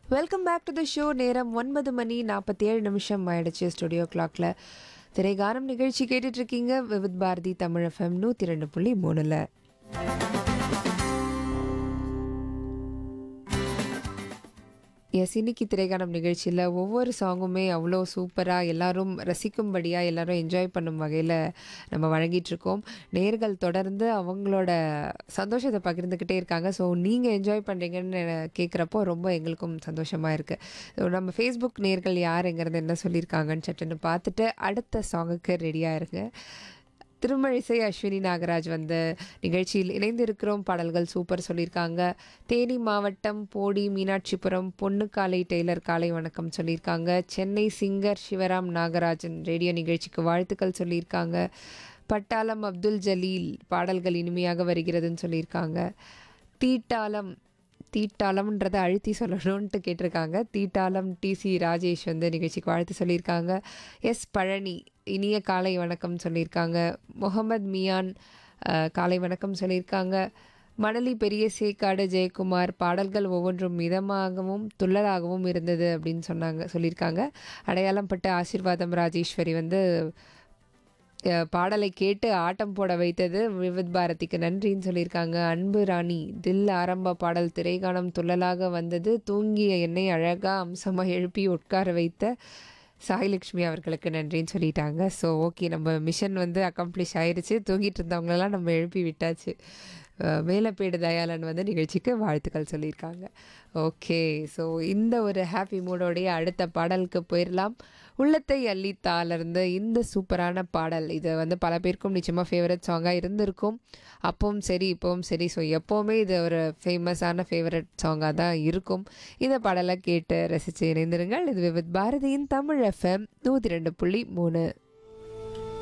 welcome back to the show நேரம் ஒன்பது மணி நாற்பத்தி ஏழு நிமிஷம் ஆயிடுச்சு ஸ்டுடியோ கிளாக்ல திரைகானம் நிகழ்ச்சி கேட்டுட்டு இருக்கீங்க விவித் பாரதி தமிழ் எஃப்எம் நூற்றி ரெண்டு புள்ளி மூணுல எஸ் இன்னைக்கு திரைக்கானம் நிகழ்ச்சியில் ஒவ்வொரு சாங்குமே அவ்வளோ சூப்பராக எல்லாரும் ரசிக்கும்படியாக எல்லாரும் என்ஜாய் பண்ணும் வகையில் நம்ம வழங்கிட்டு இருக்கோம் நேர்கள் தொடர்ந்து அவங்களோட சந்தோஷத்தை பகிர்ந்துக்கிட்டே இருக்காங்க ஸோ நீங்கள் என்ஜாய் பண்ணுறீங்கன்னு கேட்குறப்போ ரொம்ப எங்களுக்கும் சந்தோஷமாக இருக்குது நம்ம ஃபேஸ்புக் நேர்கள் யாருங்கிறது என்ன சொல்லியிருக்காங்கன்னு சட்டுன்னு பார்த்துட்டு அடுத்த சாங்குக்கு ரெடியாக இருங்க திருமழிசை அஸ்வினி நாகராஜ் வந்து நிகழ்ச்சியில் இணைந்திருக்கிறோம் பாடல்கள் சூப்பர் சொல்லியிருக்காங்க தேனி மாவட்டம் போடி மீனாட்சிபுரம் பொன்னுக்காலை டெய்லர் காலை வணக்கம் சொல்லியிருக்காங்க சென்னை சிங்கர் சிவராம் நாகராஜன் ரேடியோ நிகழ்ச்சிக்கு வாழ்த்துக்கள் சொல்லியிருக்காங்க பட்டாளம் அப்துல் ஜலீல் பாடல்கள் இனிமையாக வருகிறதுன்னு சொல்லியிருக்காங்க தீட்டாளம் தீட்டாளம்ன்றதை அழுத்தி சொல்லணும்ன்ட்டு கேட்டிருக்காங்க தீட்டாளம் டிசி ராஜேஷ் வந்து நிகழ்ச்சிக்கு வாழ்த்து சொல்லியிருக்காங்க எஸ் பழனி இனிய காலை வணக்கம் சொல்லியிருக்காங்க முகமது மியான் அஹ், காலை வணக்கம் சொல்லியிருக்காங்க மணலி பெரிய சேக்காடு ஜெயக்குமார் பாடல்கள் ஒவ்வொன்றும் மிதமாகவும் துள்ளலாகவும் இருந்தது அப்படின்னு சொன்னாங்க சொல்லியிருக்காங்க அடையாளம் பட்ட ஆசீர்வாதம் ராஜேஸ்வரி வந்து அஹ், பாடலை கேட்டு ஆட்டம் போட வைத்தது விவித் பாரதிக்கு நன்றின்னு சொல்லியிருக்காங்க அன்பு ராணி தில் ஆரம்ப பாடல் திரைகாணம் துள்ளலாக வந்தது தூங்கிய என்னை அழகாக அம்சமாக எழுப்பி உட்கார வைத்த சாய்லக்ஷ்மி அவர்களுக்கு நன்றின்னு சொல்லிட்டாங்க ஸோ ஓகே நம்ம மிஷன் வந்து அக்கம்ப்ளிஷ் ஆயிருச்சு தூங்கிட்டு இருந்தவங்களெல்லாம் நம்ம எழுப்பி விட்டாச்சு அஹ், மேலப்பேடு தயாளன் வந்து நிகழ்ச்சிக்கு வாழ்த்துக்கள் சொல்லியிருக்காங்க ஓகே ஸோ இந்த ஒரு ஹாப்பி மூடோடைய அடுத்த பாடலுக்கு போயிடலாம் உள்ளத்தை அள்ளித்தாலிருந்து இந்த சூப்பரான பாடல் இது வந்து பல பேருக்கும் நிச்சயமாக ஃபேவரட் சாங்காக இருந்திருக்கும் அப்பவும் சரி இப்போவும் சரி ஸோ எப்போவுமே இது ஒரு ஃபேமஸான ஃபேவரட் சாங்காக தான் இருக்கும் இந்த பாடலை கேட்டு ரசித்து இணைந்திருங்கள் இது வித் பாரதியின் தமிழ் எஃப்எம் நூற்றி ரெண்டு புள்ளி மூணு